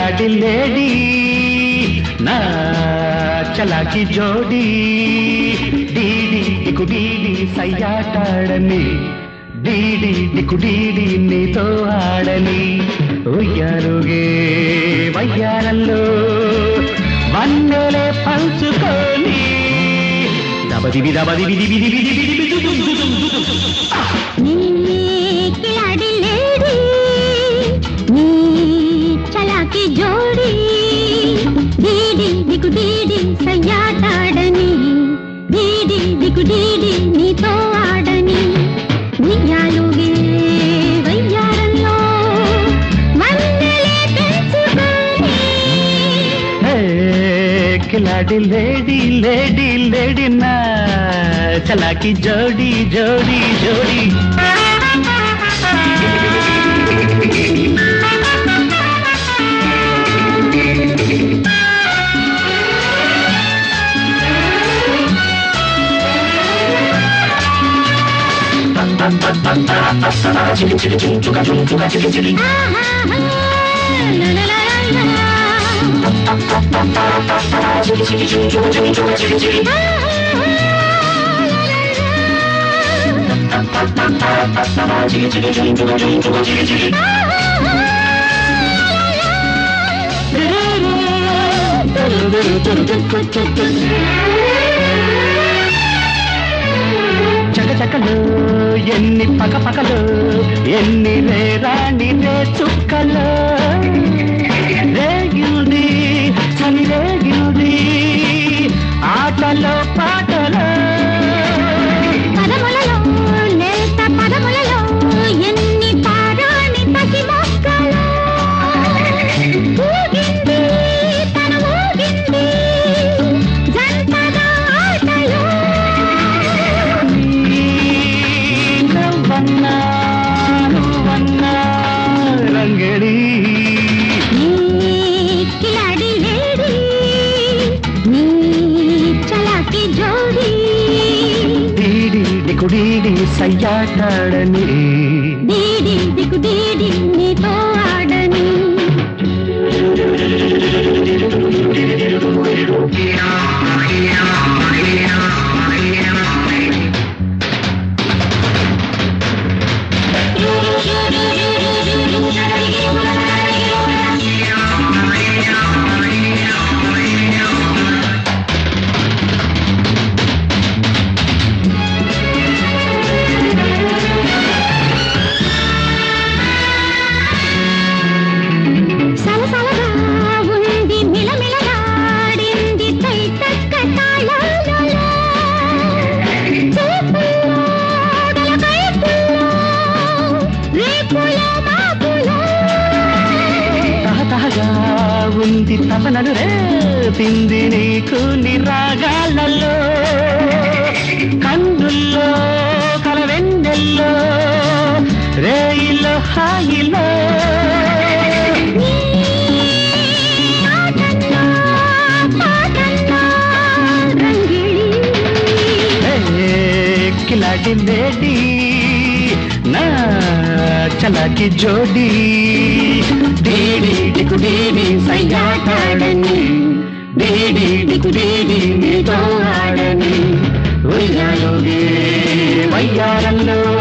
కిలాడి lady నా చలాకి జోడి డీడి డికు డీడి సయ్యాటాడని డీడి డికు డీడి నీతో ఆడని ఉయ్యారుగే వయ్యారంలో వన్నెలే పంచుకొని దబదివి దబదివి దివి దివి దివి దివి దుదు దుదు దుదు. నీ కిలాడి లేడీ నీ చలాకి జోడి డీడి దికు డీడి సయ్యాటాడని డీడి దికు డీడి నీతో ఆడని ఉయ్యాలుగే వయ్యారంలో వన్నెలే తెంచుకొని హే, కిలాడి లేడీ లేడీ లేడీ నా చలాకి జోడి జోడి జోడి చకచకలు ఎన్ని పక పకలు ఎన్ని రేరాణి రే చుక్కలు రేగిల్ది చలి రేగిల్ది ఆటలో పాటలో పదములలో నేత పదములలో ఎన్ని పారాణి పసి మొక్కలు ఊగింది తన ఊగింది జంటగా ఆటలు నువ్వన్నా నువ్వన్నా రంగడి నీ కిలాడి లేడీ నీ చలాకి జోడి డీడి డికుడీడి సయ్యాటాడని డీడి దికు డీడి నీతో ఆడని సలసలగా ఉంది మిలమిలలాడింది తైతక్క తాళాలలో చూపుల్లో గలకైపుల్లో రేపులో మాపులో తహతహగా ఉంది తపనలు రేపింది నీకు నిరాగాలలో కన్నుల్లో కలవెన్నెల్లో రేయిలో హాయిలో నీ ఆటల్లో పాటల్లో రంగిళి ఏ కిలాడి లేడీ నా చలాకి జోడి డీడి డికు డీడి సయ్యాటాడని డీడి డికు డీడి నీతో ఆడని ఉయ్యాలోగే వయ్యారంలో